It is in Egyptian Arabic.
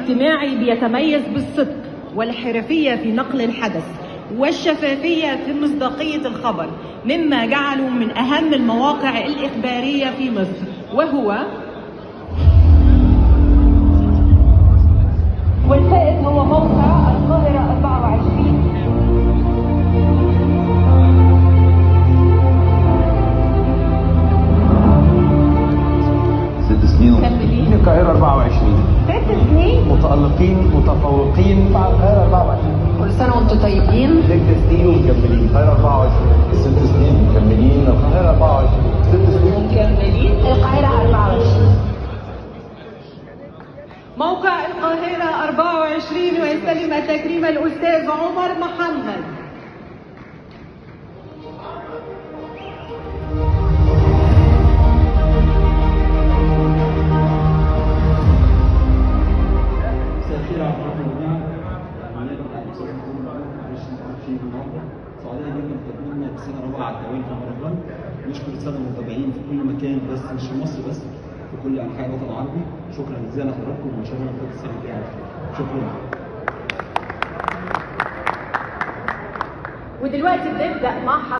الاجتماعي بيتميز بالصدق والحرفية في نقل الحدث والشفافية في مصداقية الخبر مما جعله من أهم المواقع الإخبارية في مصر وهو والفائز هو موقع القاهرة 24 ست سنين كملين القاهرة 24 ست سنين متألقين متفوقين مع القاهرة 24 كل سنة وانتم طيبين ست سنين ومكملين القاهرة 24 ست سنين مكملين القاهرة 24 ست سنين مكملين القاهرة 24 موقع القاهرة 24 ويستلم التكريم الأستاذ عمر محمد مساء الخير على حضراتكم جميعا معانا بعد بصراحه كل مره معلش ما اعرفش ايه النهارده سعداء جدا بتكويننا السنه الرابعه على التوالي في المهرجان نشكر الساده المتابعين في كل مكان بس مش في مصر بس في كل انحاء الوطن العربي شكرا جزيلا لحضراتكم وان شاء الله نلتقي السنه الجايه على خير شكرا ودلوقتي بنبدأ مع